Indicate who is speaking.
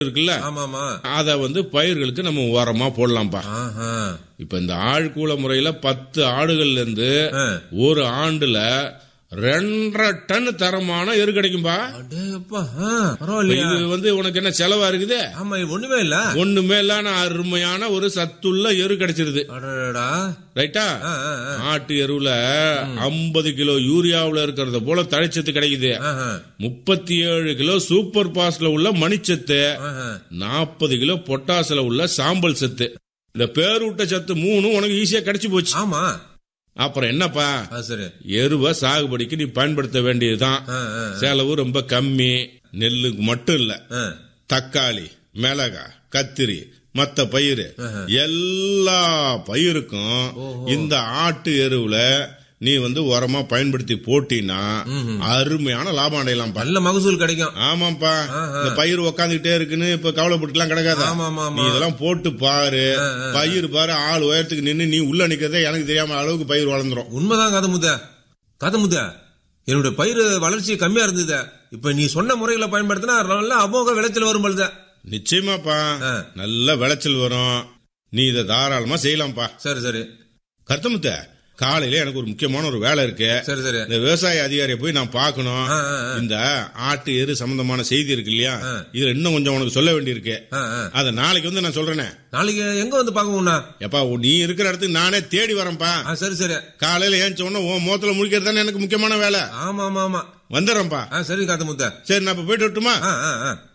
Speaker 1: இருக்குல்ல
Speaker 2: ஆமாமா
Speaker 1: அத வந்து பயிர்களுக்கு நம்ம உரமா போடலாம்ப்பா
Speaker 2: ஆஹா
Speaker 1: இப்ப இந்த ஆழ்கூல முறையில பத்து ஆடுகள்ல இருந்து
Speaker 2: ஆ.
Speaker 1: ஒரு ஆண்டுல ரெண்டரை டன் தரமான எரு கிடைக்கும்பா
Speaker 2: அடேப்பா ஆ, பரவாயில்லையா
Speaker 1: இது வந்து உனக்கு என்ன செலவா இருக்குது
Speaker 2: ஆமா இது ஒண்ணுமே இல்ல
Speaker 1: ஒண்ணுமே இல்லாம அருமையான ஒரு சத்துள்ள எரு கிடைச்சிருது
Speaker 2: அடடா
Speaker 1: ரைட்டா
Speaker 2: ஆ, ஆ, ஆ.
Speaker 1: ஆட்டு எருவுல ஐம்பது கிலோ யூரியாவுல இருக்கிறத போல தழைச்சத்து கிடைக்குது
Speaker 2: ஆஹா,
Speaker 1: முப்பத்தி ஏழு கிலோ சூப்பர் பாஸ்ல உள்ள மணிச்சத்து
Speaker 2: ஆஹா.
Speaker 1: நாற்பது கிலோ பொட்டாசுல உள்ள சாம்பல் சத்து இந்த பேரூட்ட சத்து மூணும் உனக்கு ஈஸியா கிடைச்சு போச்சு
Speaker 2: ஆமா
Speaker 1: அப்புறம் என்னப்பா
Speaker 2: அது சரி
Speaker 1: எருவை சாகுபடிக்கு நீ பயன்படுத்த வேண்டியதுதான்
Speaker 2: ஆ, ஆ,
Speaker 1: செலவு ரொம்ப கம்மி நெல்லுக்கு மட்டும் இல்ல
Speaker 2: ஆ.
Speaker 1: தக்காளி மிளகா கத்திரி மத்த பயிர்
Speaker 2: ஆஹா.
Speaker 1: எல்லா பயிருக்கும்
Speaker 2: ஓஹோ.
Speaker 1: இந்த ஆட்டு எருவுல நீ வந்து உரமா பயன்படுத்தி போட்டினா
Speaker 2: ம்ஹும்.
Speaker 1: அருமையான லாபம் அடையலாம்ப்பா
Speaker 2: நல்ல மகசூல் கிடைக்கும்
Speaker 1: ஆமாப்பா
Speaker 2: ஆஹா.
Speaker 1: இந்த பயிர் உக்காந்துக்கிட்டே இருக்குன்னு இப்ப கவலைப்பட்டுலாம் கிடக்காத
Speaker 2: ஆமா ஆமா
Speaker 1: நீ
Speaker 2: ஆமா
Speaker 1: இதெல்லாம் போட்டு பாரு
Speaker 2: ஆ, ஆ.
Speaker 1: பயிர் பாரு ஆள் உயரத்துக்கு நின்னு நீ உள்ள நிக்கிறதே எனக்கு தெரியாம அளவுக்கு பயிர் வளர்ந்துரும்
Speaker 2: உண்மைதான் கதை முத்த கதை முத்த என்னுடைய பயிர் வளர்ச்சி கம்மியா இருந்தது இப்ப நீ சொன்ன முறைகளை பயன்படுத்தினா நல்ல அமோக விளைச்சல் வரும் பொழுது
Speaker 1: நிச்சயமாப்பா
Speaker 2: ஆ.
Speaker 1: நல்ல விளைச்சல் வரும் நீ இதை தாராளமா செய்யலாம்ப்பா
Speaker 2: சரி சரி
Speaker 1: கருத்தமுத்த காலையில எனக்கு ஒரு முக்கியமான ஒரு வேலை இருக்கு
Speaker 2: சரி சரி
Speaker 1: இந்த விவசாய அதிகாரியை போய் நான் பார்க்கணும்
Speaker 2: ஆ, ஆ, ஆ.
Speaker 1: இந்த ஆட்டு எரு சம்பந்தமான செய்தி இருக்கு இல்லையா
Speaker 2: ஆ.
Speaker 1: இதுல இன்னும் கொஞ்சம் உனக்கு சொல்ல வேண்டியிருக்கு
Speaker 2: ஆ, ஆ.
Speaker 1: அத நாளைக்கு வந்து நான் சொல்றேனே
Speaker 2: நாளைக்கு எங்க வந்து பாக்கணும்னா
Speaker 1: எப்பா நீ இருக்கிற இடத்துக்கு நானே தேடி வரேன்ப்பா
Speaker 2: ஆ சரி சரி
Speaker 1: காலையில ஏஞ்ச உடனே உன் முகத்துல முடிக்கிறது தானே எனக்கு முக்கியமான வேலை
Speaker 2: ஆமா ஆமா ஆமா
Speaker 1: வந்துடுறேன்ப்பா
Speaker 2: ஆ சரி காத்த முத்த
Speaker 1: சரி நான் இப்ப போயிட்டு வரட்டுமா
Speaker 2: ஆ ஆ ஆ